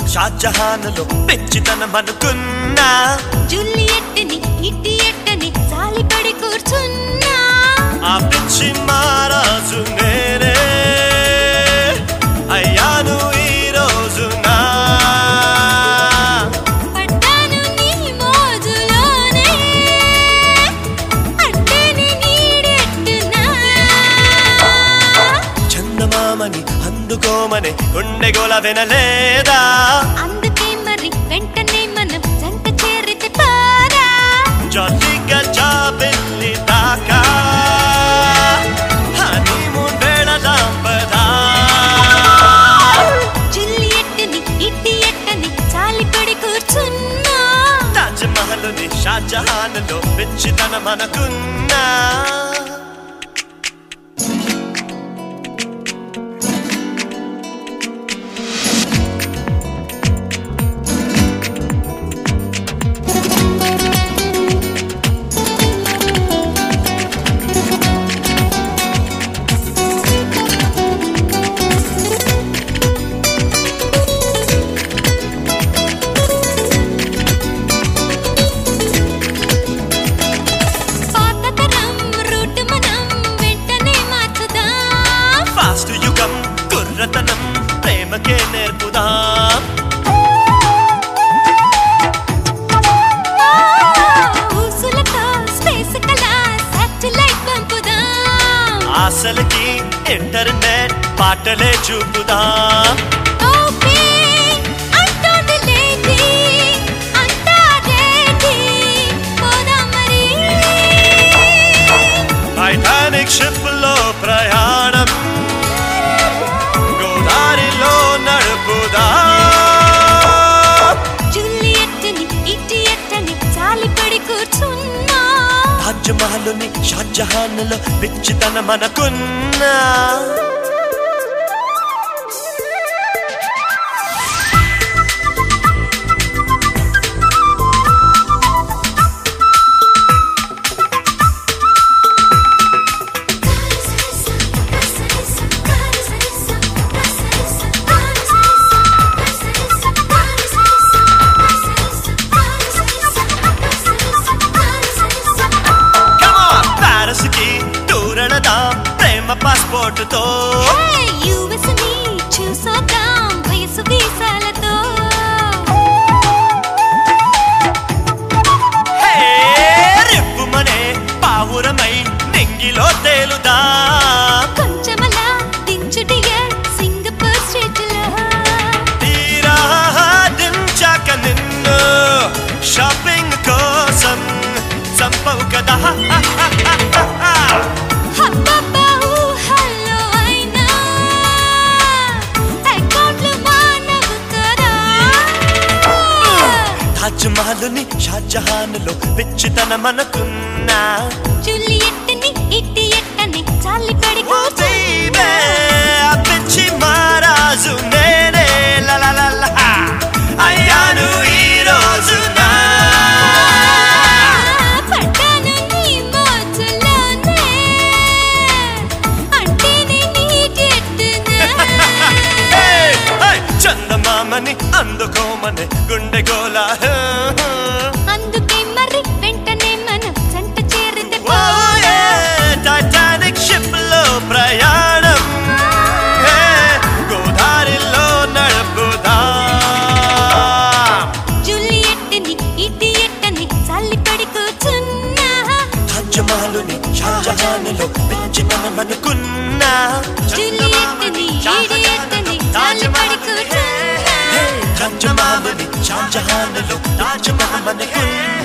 షాజహాన్లో పెంచితనం అనుకున్నా జూలియట్ని ఇడియట్ని జాలిపడి కూర్చున్నా ఆ పిచ్చి మారాజు నేనే అయ్యాను ఈ రోజునా పడ్డాను నీ మోజులోనే అంటే నీ నీడెట్టునా చందమామని అందుకోమని గుండె గోల వినలేదా అందుకే మరి వెంటనే మనం జంట చేరితే పారా జాలిగా జాబిల్లి దాకా హనీమూన్ వేళదాం పదా జూలియట్ని ఇడియట్ని జాలిపడి కూర్చున్నా తాజ్ మహల్ని షాజహాన్లో పెంచితనం అనుకున్నా పాత తరం రూట్ మనం వెంటనే మార్చుదాం ఫాస్ట్ యుగం కుర్రతనం ప్రేమకే నేర్పుదాం ఊసులతో స్పేస్ కలా సాటిలైట్ పంపుదాం ఆశలకి ఇంటర్నెట్ పాటలే చూపుదాం ఓకే అంటోంది లేడీ అంతా రెడీ పోదాం మరి టైటానిక్ షిప్ లో ప్రయాణం గోదారిలో నడుపుదాం జూలియట్ని ఇడియట్ని జాలిపడి కూర్చున్నా తాజ్ మహల్ని షాజహాన్లో పిచ్చితనం అనుకున్నా ప్యారిస్ కి టూరడదాం ప్రేమ పాస్పోర్ట్ తో యుఎస్ ని చూసొద్దాం వయసు వీసాలతో హే, రిప్పుమనే పావురమై నింగిలో తేలుదాం కొంచెమలా దించు డియర్ సింగపూర్ స్ట్రీట్ లో తీరా దించాక నిన్ను షాపింగ్ కోసం చంపవు కదా హబ్బబ్బా ఊహల్లో అయినా అకౌంట్లు మానవు కదా తాజ్ మహల్ని షాజహాన్లో పిచ్చితనం అనుకున్నా జూలియట్ని ఇడియట్ని జాలిపడి ఓ baby, ఆ పిచ్చి మహారాజు నేనే లా లా లా లా. అయ్యాను ఈ రోజున పడ్డాను నీ మోజులోనే అంటే నీ నీడెట్టునా Hey, hey, చందమామని అందుకోమని గుండె గోల అందుకే మరి వెంటనే మనం జంట చేరితే ఓ, yeah, టైటానిక్ షిప్ లో ప్రయాణం Hey, గోదారిలో నడుపుదాం జూలియట్ని ఇడియట్ని జాలిపడి కూర్చున్నా తాజ్ మహల్ని షాజహాన్లో పెంచితనం అనుకున్నా జూలియట్ని ఇడియట్ని జాలిపడి కూర్చున్నా తాజ్ మహల్ని షాజహాన్లో తాజ్ మహల్ అనుకున్నా